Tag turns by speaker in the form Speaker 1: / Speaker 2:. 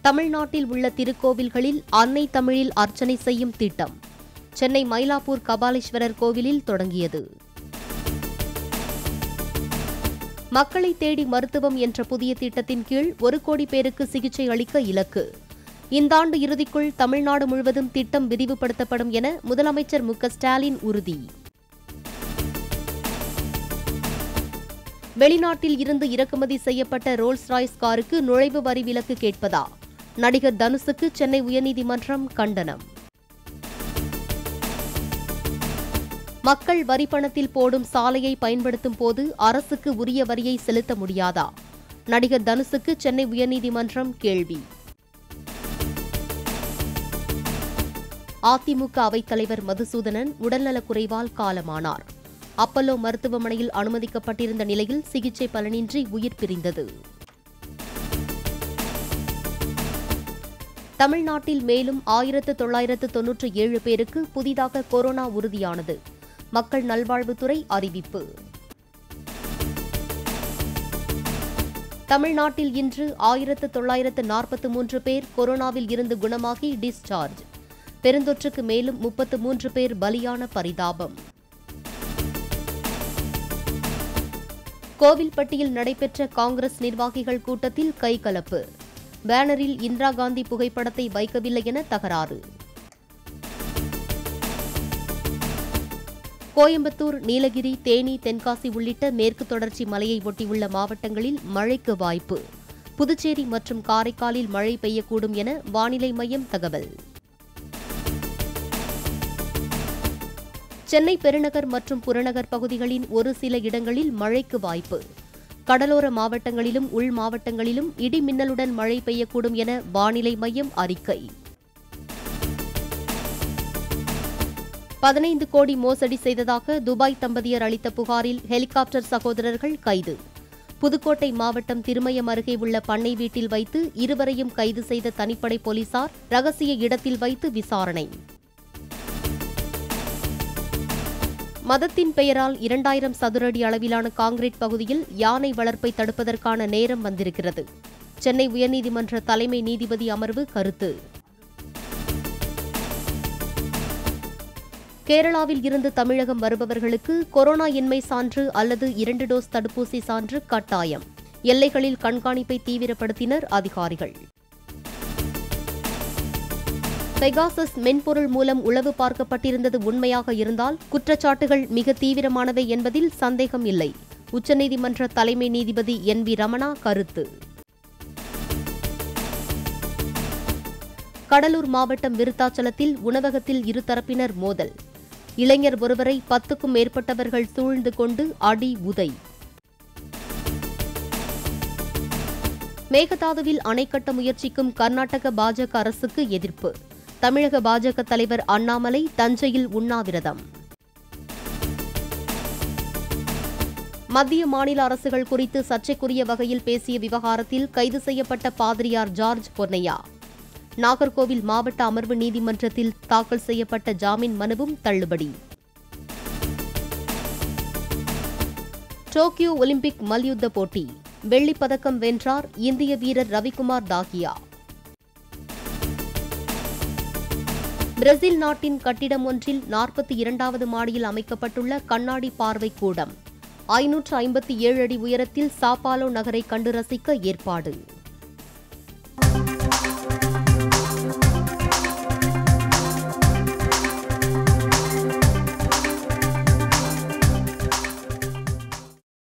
Speaker 1: தமிழ்நாட்டில் உள்ள திருக்கோவில்களில் அன்னை தமிழில் அர்ச்சனை செய்யும் திட்டம் சென்னை மயிலாப்பூர் கபாலீஸ்வரர் கோவிலில் தொடங்கியது மக்களை தேடி மருத்துவம் என்ற புதிய திட்டத்தின் கீழ் ஒரு கோடி பேருக்கு சிகிச்சை அளிக்க இலக்கு இந்த ஆண்டு இறுதிக்குள் தமிழ்நாடு முழுவதும் திட்டம் விரிவுபடுத்தப்படும் என முதலமைச்சர் மு க ஸ்டாலின் உறுதி வெளிநாட்டில் இருந்து இறக்குமதி செய்யப்பட்ட ரோல்ஸ் ராய்ஸ் காருக்கு நுழைவு வரி விலக்கு கேட்பதா நடிகர் தனுஷுக்கு சென்னை உயர்நீதிமன்றம் கண்டனம் மக்கள் வரி பணத்தில் போடும் சாலையை பயன்படுத்தும் போது அரசுக்கு உரிய வரியை செலுத்த முடியாதா நடிகர் தனுஷுக்கு சென்னை உயர்நீதிமன்றம் கேள்வி அதிமுக அவைத்தலைவர் மதுசூதனன் உடல்நலக்குறைவால் காலமானார் அப்பல்லோ மருத்துவமனையில் அனுமதிக்கப்பட்டிருந்த நிலையில் சிகிச்சை பலனின்றி உயிர் பிரிந்தது தமிழ்நாட்டில் மேலும் ஆயிரத்து தொள்ளாயிரத்து தொன்னூற்று ஏழு பேருக்கு புதிதாக கொரோனா உறுதியானது மக்கள் நல்வாழ்வுத்துறை அறிவிப்பு தமிழ்நாட்டில் இன்று ஆயிரத்து தொள்ளாயிரத்து நாற்பத்தி மூன்று பேர் கொரோனாவில் இருந்து குணமாகி டிஸ்சார்ஜ் பெருந்தொற்றுக்கு மேலும் முப்பத்து மூன்று பேர் பலியான பரிதாபம் கோவில்பட்டியில் நடைபெற்ற காங்கிரஸ் நிர்வாகிகள் கூட்டத்தில் கைகலப்பு பேனரில் இந்திரா காந்தி புகைப்படத்தை வைக்கவில்லை என தகராறு கோயம்புத்தூர் நீலகிரி தேனி தென்காசி உள்ளிட்ட மேற்கு தொடர்ச்சி மலையை ஒட்டியுள்ள மாவட்டங்களில் மழைக்கு வாய்ப்பு புதுச்சேரி மற்றும் காரைக்காலில் மழை பெய்யக்கூடும் என வானிலை மையம் தகவல் சென்னை பெருநகர் மற்றும் புறநகர் பகுதிகளின் ஒரு சில இடங்களில் மழைக்கு வாய்ப்பு கடலோர மாவட்டங்களிலும் உள் மாவட்டங்களிலும் இடி மின்னலுடன் மழை பெய்யக்கூடும் என வானிலை மையம் அறிக்கை பதினைந்து கோடி மோசடி செய்ததாக துபாய் தம்பதியர் அளித்த புகாரில் ஹெலிகாப்டர் சகோதரர்கள் கைது புதுக்கோட்டை மாவட்டம் திருமயம் அருகே உள்ள பண்ணை வீட்டில் வைத்து இருவரையும் கைது செய்த தனிப்படை போலீசார் ரகசிய இடத்தில் வைத்து விசாரணை மதத்தின் பெயரால் இரண்டாயிரம் சதுரடி அளவிலான காங்கிரீட் பகுதியில் யானை வளர்ப்பை தடுப்பதற்கான நேரம் வந்திருக்கிறது சென்னை உயர்நீதிமன்ற தலைமை நீதிபதி அமர்வு கருத்து கேரளாவில் இருந்து தமிழகம் வருபவர்களுக்கு கொரோனா இன்மை சான்று அல்லது இரண்டு டோஸ் தடுப்பூசி சான்று கட்டாயம் எல்லைகளில் கண்காணிப்பை தீவிரப்படுத்தினர் அதிகாரிகள் பெகாசஸ் மென்பொருள் மூலம் உளவு பார்க்கப்பட்டிருந்தது உண்மையாக இருந்தால் குற்றச்சாட்டுகள் மிக தீவிரமானவை என்பதில் சந்தேகம் இல்லை உச்சநீதிமன்ற தலைமை நீதிபதி என் வி ரமணா கருத்து கடலூர் மாவட்டம் விருத்தாச்சலத்தில் உணவகத்தில் இருதரப்பினர் மோதல் இளைஞர் ஒருவரை பத்துக்கும் மேற்பட்டவர்கள் சூழ்ந்து கொண்டு அடி உதை மேகதாதுவில் அணை கட்ட முயற்சிக்கும் கர்நாடக பாஜக அரசுக்கு எதிர்ப்பு தமிழக பாஜக தலைவர் அண்ணாமலை தஞ்சையில் உண்ணாவிரதம் மத்திய மாநில அரசுகள் குறித்து சர்ச்சைக்குரிய வகையில் பேசிய விவகாரத்தில் கைது செய்யப்பட்ட பாதிரியார் ஜார்ஜ் பொன்னையா நாகர்கோவில் மாவட்ட அமர்வு நீதிமன்றத்தில் தாக்கல் செய்யப்பட்ட ஜாமீன் மனுவும் தள்ளுபடி டோக்கியோ ஒலிம்பிக் மல்யுத்த போட்டி வெள்ளிப் பதக்கம் வென்றார் இந்திய வீரர் ரவிக்குமார் தாகியா பிரேசில் நாட்டின் கட்டிடம் ஒன்றில் நாற்பத்தி இரண்டாவது மாடியில் அமைக்கப்பட்டுள்ள கண்ணாடி பார்வை கூடம் ஐநூற்று ஐம்பத்தி ஏழு அடி உயரத்தில் சாப்பாலோ நகரை கண்டு ரசிக்க ஏற்பாடு